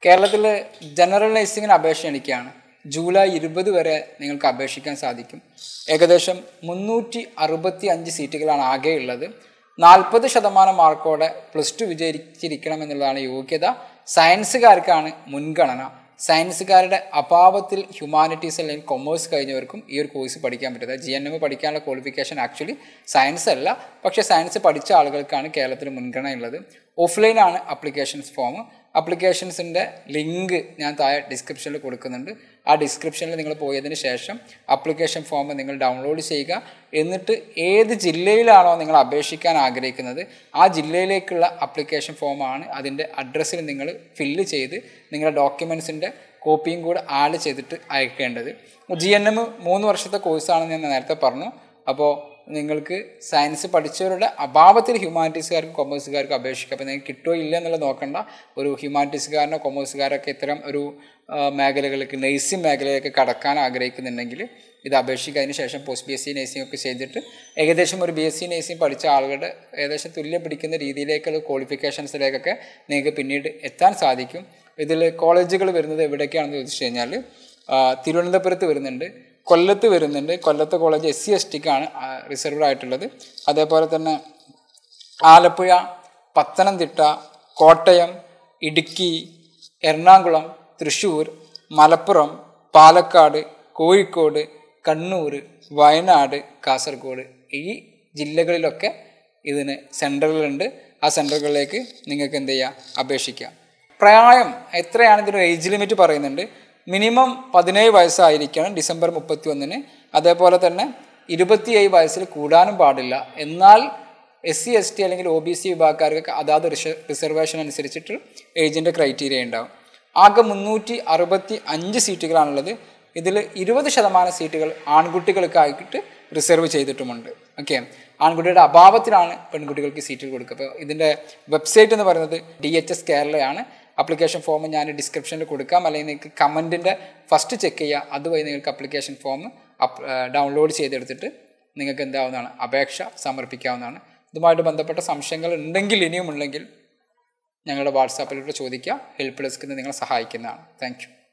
കേരളത്തിൽ ജനറൽ നഴ്സിംഗിന് അപേക്ഷ ക്ഷണിക്കുകയാണ് ജൂലൈ ഇരുപത് വരെ നിങ്ങൾക്ക് അപേക്ഷിക്കാൻ സാധിക്കും ഏകദേശം മുന്നൂറ്റി അറുപത്തി അഞ്ച് സീറ്റുകളാണ് ആകെ ഉള്ളത് നാൽപ്പത് ശതമാനം മാർക്കോടെ പ്ലസ് ടു വിജയിച്ചിരിക്കണം എന്നുള്ളതാണ് യോഗ്യത സയൻസുകാർക്കാണ് മുൻഗണന സയൻസുകാരുടെ അഭാവത്തിൽ ഹ്യൂമാനിറ്റീസ് അല്ലെങ്കിൽ കൊമേഴ്സ് കഴിഞ്ഞവർക്കും ഈ ഒരു കോഴ്സ് പഠിക്കാൻ പറ്റുന്നത് ജി എൻ എം പഠിക്കാനുള്ള ക്വാളിഫിക്കേഷൻ ആക്ച്വലി സയൻസ് അല്ല പക്ഷേ സയൻസ് പഠിച്ച ആളുകൾക്കാണ് കേരളത്തിൽ മുൻഗണന ഉള്ളത് ഓഫ്ലൈനാണ് അപ്ലിക്കേഷൻസ് ഫോം അപ്ലിക്കേഷൻസിൻ്റെ ലിങ്ക് ഞാൻ താഴെ ഡിസ്ക്രിപ്ഷനിൽ കൊടുക്കുന്നുണ്ട് ആ ഡിസ്ക്രിപ്ഷനിൽ നിങ്ങൾ പോയതിന് ശേഷം അപ്ലിക്കേഷൻ ഫോം നിങ്ങൾ ഡൗൺലോഡ് ചെയ്യുക എന്നിട്ട് ഏത് ജില്ലയിലാണോ നിങ്ങൾ അപേക്ഷിക്കാൻ ആഗ്രഹിക്കുന്നത് ആ ജില്ലയിലേക്കുള്ള അപ്ലിക്കേഷൻ ഫോമാണ് അതിൻ്റെ അഡ്രസ്സിൽ നിങ്ങൾ ഫില്ല് ചെയ്ത് നിങ്ങളുടെ ഡോക്യുമെൻസിൻ്റെ കോപ്പിയും കൂടെ ആഡ് ചെയ്തിട്ട് അയക്കേണ്ടത് ജി എൻ എം മൂന്ന് വർഷത്തെ കോഴ്സാണെന്ന് ഞാൻ നേരത്തെ പറഞ്ഞു അപ്പോൾ നിങ്ങൾക്ക് സയൻസ് പഠിച്ചവരുടെ അഭാവത്തിൽ ഹ്യൂമാനിറ്റീസുകാർക്കും കൊമേഴ്സുകാർക്കും അപേക്ഷിക്കാം അപ്പോൾ നിങ്ങൾക്ക് കിട്ടുമോ ഇല്ല എന്നുള്ളത് നോക്കണ്ട ഒരു ഹ്യൂമാനിറ്റീസുകാരനോ കൊമേഴ്സുകാരൊക്കെ ഇത്തരം ഒരു ആ, മേഖലകളിലേക്ക് നഴ്സിംഗ് മേഖലയിലേക്ക് കടക്കാൻ ആഗ്രഹിക്കുന്നുണ്ടെങ്കിൽ ഇത് അപേക്ഷിക്കുക അതിന് ശേഷം post B S C nursing ഒക്കെ ചെയ്തിട്ട് ഏകദേശം ഒരു ബി എസ് സി നഴ്സിംഗ് പഠിച്ച ആളുകളുടെ ഏകദേശം തുല്യം പിടിക്കുന്ന രീതിയിലേക്കുള്ള ക്വാളിഫിക്കേഷൻസിലേക്കൊക്കെ നിങ്ങൾക്ക് പിന്നീട് എത്താൻ സാധിക്കും ഇതിൽ കോളേജുകൾ വരുന്നത് എവിടേക്കാണെന്ന് ചോദിച്ചു കഴിഞ്ഞാൽ ആ, തിരുവനന്തപുരത്ത് വരുന്നുണ്ട് കൊല്ലത്ത് വരുന്നുണ്ട് കൊല്ലത്തെ കോളേജ് എസ് സി എസ് ടിക്കാണ് റിസർവ്ഡ് ആയിട്ടുള്ളത് അതേപോലെ തന്നെ ആലപ്പുഴ പത്തനംതിട്ട കോട്ടയം ഇടുക്കി എറണാകുളം തൃശ്ശൂർ മലപ്പുറം പാലക്കാട് കോഴിക്കോട് കണ്ണൂർ വയനാട് കാസർഗോഡ് ഈ ജില്ലകളിലൊക്കെ ഇതിന് സെൻറ്ററുകളുണ്ട് ആ സെൻറ്ററുകളിലേക്ക് നിങ്ങൾക്ക് എന്ത് ചെയ്യാം അപേക്ഷിക്കാം പ്രായം എത്രയാണ് ഇതിന് ഏജ് ലിമിറ്റ് പറയുന്നുണ്ട് മിനിമം പതിനേഴ് വയസ്സായിരിക്കണം ഡിസംബർ മുപ്പത്തി ഒന്നിന് അതേപോലെ തന്നെ ഇരുപത്തിയേഴ് വയസ്സിൽ കൂടാനും പാടില്ല എന്നാൽ എസ് സി എസ് ടി അല്ലെങ്കിൽ ഒ ബി സി വിഭാഗക്കാർക്ക് അതാത് റിസ- റിസർവേഷൻ അനുസരിച്ചിട്ട് ഏജിൻ്റെ ക്രൈറ്റീരിയ ഉണ്ടാവും ആകെ മുന്നൂറ്റി അറുപത്തി അഞ്ച് സീറ്റുകളാണുള്ളത് ഇതിൽ ഇരുപത് ശതമാനം സീറ്റുകൾ ആൺകുട്ടികൾക്കായിട്ട് റിസർവ് ചെയ്തിട്ടുമുണ്ട് ഓക്കെ ആൺകുട്ടിയുടെ അഭാവത്തിലാണ് പെൺകുട്ടികൾക്ക് സീറ്റുകൾ കൊടുക്കുക അപ്പോൾ ഇതിൻ്റെ വെബ്സൈറ്റ് എന്ന് പറയുന്നത് ഡി എച്ച് എസ് കേരളയാണ് അപ്ലിക്കേഷൻ ഫോം ഞാൻ ഡിസ്ക്രിപ്ഷനിൽ കൊടുക്കാം അല്ലെങ്കിൽ നിങ്ങൾക്ക് കമൻറ്റിൻ്റെ ഫസ്റ്റ് ചെക്ക് ചെയ്യുക അതുവഴി നിങ്ങൾക്ക് അപ്ലിക്കേഷൻ ഫോം അപ് ഡൗൺലോഡ് ചെയ്തെടുത്തിട്ട് നിങ്ങൾക്ക് എന്താവുന്നതാണ് അപേക്ഷ സമർപ്പിക്കാവുന്നതാണ് ഇതുമായിട്ട് ബന്ധപ്പെട്ട സംശയങ്ങൾ ഉണ്ടെങ്കിൽ ഇനിയും ഉണ്ടെങ്കിൽ ഞങ്ങളുടെ വാട്സാപ്പിലൂടെ ചോദിക്കുക ഹെൽപ്പ് ഡെസ്കിൽ നിന്ന് നിങ്ങളെ സഹായിക്കുന്നതാണ് താങ്ക്